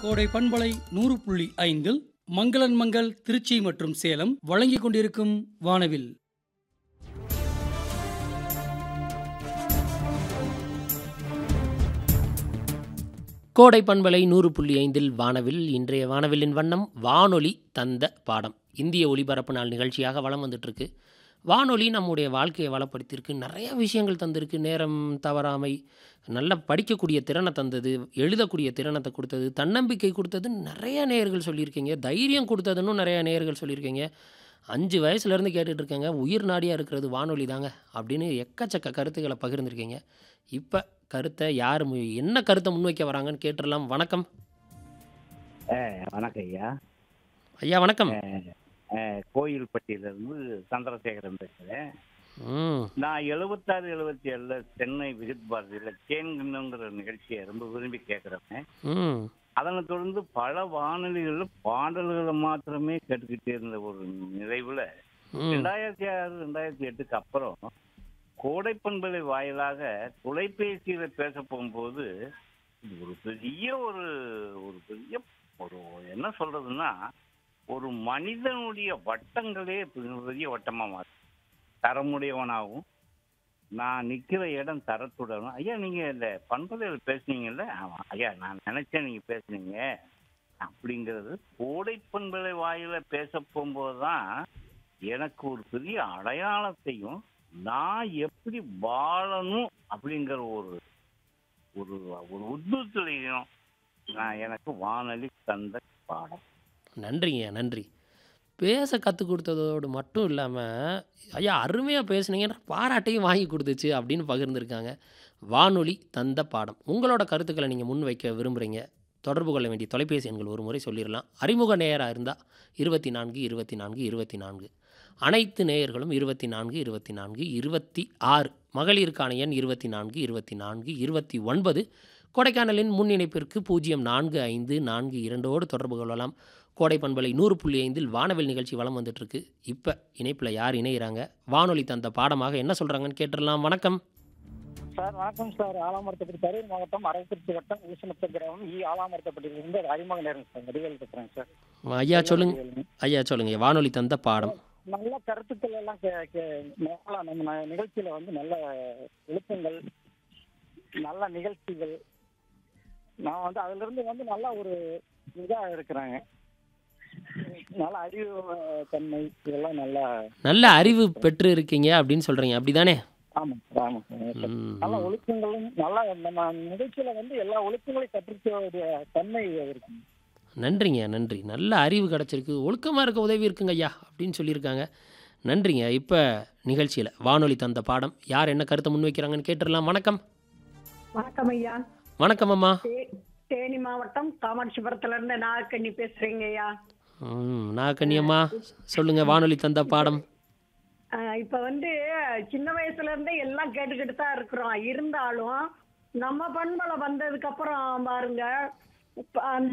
கோடை பண்பலை நூறு புள்ளி ஐந்தில் மங்களன் மங்கள் திருச்சி மற்றும் சேலம் வழங்கிக் கொண்டிருக்கும் வானவில் கோடை பண்பலை நூறு புள்ளி ஐந்தில் வானவில் இன்றைய வானவில்லின் வண்ணம் வானொலி தந்த பாடம் இந்திய ஒலிபரப்பு நாள் நிகழ்ச்சியாக வளம் வந்துட்டுருக்கு வானொலி நம்முடைய வாழ்க்கையை வளப்படுத்தியிருக்கு நிறைய விஷயங்கள் தந்திருக்கு நேரம் தவறாமை நல்ல படிக்கக்கூடிய திறனை தந்தது எழுதக்கூடிய திறனத்தை கொடுத்தது தன்னம்பிக்கை கொடுத்தது நிறைய நேயர்கள் சொல்லியிருக்கீங்க தைரியம் கொடுத்ததுன்னு நிறைய நேயர்கள் சொல்லியிருக்கீங்க அஞ்சு வயசுலேருந்து கேட்டுட்டு இருக்கேங்க உயிர் நாடியாக இருக்கிறது வானொலி தாங்க அப்படின்னு எக்கச்சக்க கருத்துக்களை பகிர்ந்திருக்கீங்க இப்போ கருத்தை யார் மு- என்ன கருத்தை முன்வைக்க வராங்கன்னு கேட்டுடலாம் வணக்கம் ஆ, வணக்கம் ஐயா ஐயா வணக்கம் ஆ, கோயில்பட்டியிலிருந்து சந்திரசேகரன் பேசுகிறேன் ம் நான் எழுபத்தாறு எழுபத்தி ஏழுல சென்னை விகித் பாரதியில் கேன்கின்னுங்கிற நிகழ்ச்சியை ரொம்ப விரும்பி கேட்குறேன் ம் அதனை தொடர்ந்து பல வானொலிகளில் பாடல்களை மாத்திரமே கேட்டுக்கிட்டே இருந்த ஒரு நிறைவுல ம் ரெண்டாயிரத்தி ஆறு ரெண்டாயிரத்தி எட்டுக்கு அப்புறம் கோடைப்பண்பலை வாயிலாக தொலைபேசியில பேச போகும்போது இது ஒரு பெரிய ஒரு ஒரு பெரிய ஒரு என்ன சொல்றதுன்னா ஒரு மனிதனுடைய வட்டங்களே பெரிய வட்டமா மாறும் தரமுடையவனாகவும் நான் நிக்கிற இடம் தரத்துடனும் ஐயா நீங்க இந்த பண்பலையில் பேசுனீங்கல்ல ஆமா ஐயா நான் நினைச்சேன் நீங்க பேசுனீங்க அப்படிங்கிறது கோடைப்பண்பலை வாயில பேச போகும்போது தான் எனக்கு ஒரு பெரிய அடையாளத்தையும் நான் எப்படி வாழணும் அப்படிங்கிற ஒரு ஒரு ஒரு உத்வேகத்திலையும் நான் எனக்கு வானொலி தந்த பாடம் நன்றிங்க நன்றி பேச கற்றுக் கொடுத்ததோடு மட்டும் இல்லாமல் ஐயா அருமையாக பேசுனீங்கன்ற பாராட்டையும் வாங்கி கொடுத்துச்சு அப்படின்னு பகிர்ந்திருக்காங்க வானொலி தந்த பாடம் உங்களோட கருத்துக்களை நீங்கள் முன்வைக்க விரும்புகிறீங்க தொடர்பு கொள்ள வேண்டிய தொலைபேசி எண்கள் ஒரு முறை சொல்லிடலாம் அறிமுக நேயராக இருந்தால் இருபத்தி நான்கு இருபத்தி நான்கு இருபத்தி நான்கு அனைத்து நேயர்களும் இருபத்தி நான்கு இருபத்தி நான்கு இருபத்தி ஆறு மகளிருக்கான எண் இருபத்தி நான்கு இருபத்தி நான்கு இருபத்தி ஒன்பது கொடைக்கானலின் முன் இணைப்பிற்கு பூஜ்ஜியம் நான்கு ஐந்து நான்கு இரண்டோடு தொடர்பு கொள்ளலாம் கோடை பண்பலை நூறு புள்ளி ஐந்தில் வானவில் நிகழ்ச்சி வலம் வந்துட்டுருக்கு இப்போ இணைப்பில் யார் இணையிறாங்க வானொலி தந்த பாடமாக என்ன சொல்கிறாங்கன்னு கேட்டுடலாம் வணக்கம் சார் வணக்கம் சார் ஆலாமரத்தப்பட்டி கரூர் மாவட்டம் அரவக்குறிச்சி வட்டம் ஊசனத்த கிராமம் இ ஆலாமரத்தப்பட்டியிலிருந்து அறிமுக நேரம் சார் வடிவேல் பேசுறேன் சார் ஐயா சொல்லுங்க ஐயா சொல்லுங்க வானொலி தந்த பாடம் நல்ல கருத்துக்கள் எல்லாம் கே- கே- நல்லா நம்ம ந- நிகழ்ச்சியில வந்து நல்ல எழுத்துங்கள் நல்ல நிகழ்ச்சிகள் நான் வந்து அதுல இருந்து வந்து நல்ல ஒரு இதா இருக்கிறாங்க நல்ல அறிவு அஹ், தன்மை இதெல்லாம் நல்லா நல்ல அறிவு பெற்று இருக்கீங்க அப்படின்னு சொல்கிறீங்க அப்படி தானே ஆமாம் சார் ஆமாம் சார் நல்ல ஒழுக்கங்களும் நல்ல நம்ம நிகழ்ச்சியில வந்து எல்லா ஒழுக்கங்களையும் கற்றுக்கக்கூடிய தன்மை இருக்குங்க நன்றிங்க நன்றி நல்ல அறிவு கிடச்சிருக்கு ஒழுக்கமாக இருக்க உதவி இருக்குங்க ஐயா அப்படின்னு சொல்லியிருக்காங்க நன்றிங்க இப்போ நிகழ்ச்சியில் வானொலி தந்த பாடம் யார் என்ன கருத்தை முன்வைக்கிறாங்கன்னு கேட்டுடலாம் வணக்கம் வணக்கம் ஐயா வணக்கம் அம்மா தே- தேனி மாவட்டம் காமாட்சிபுரத்துல இருந்து நாகக்கண்ணி பேசுறீங்க ஐயா ம் நான் கண்ணியம்மா சொல்லுங்கள் வானொலி தந்த பாடம் ஆஹ் இப்ப வந்து சின்ன வயசுல இருந்தே எல்லாம் கேட்டுக்கிட்டு தான் இருக்கிறோம் இருந்தாலும் நம்ம பண்பலை வந்ததுக்கு அப்புறம் பாருங்க இப்ப அந்த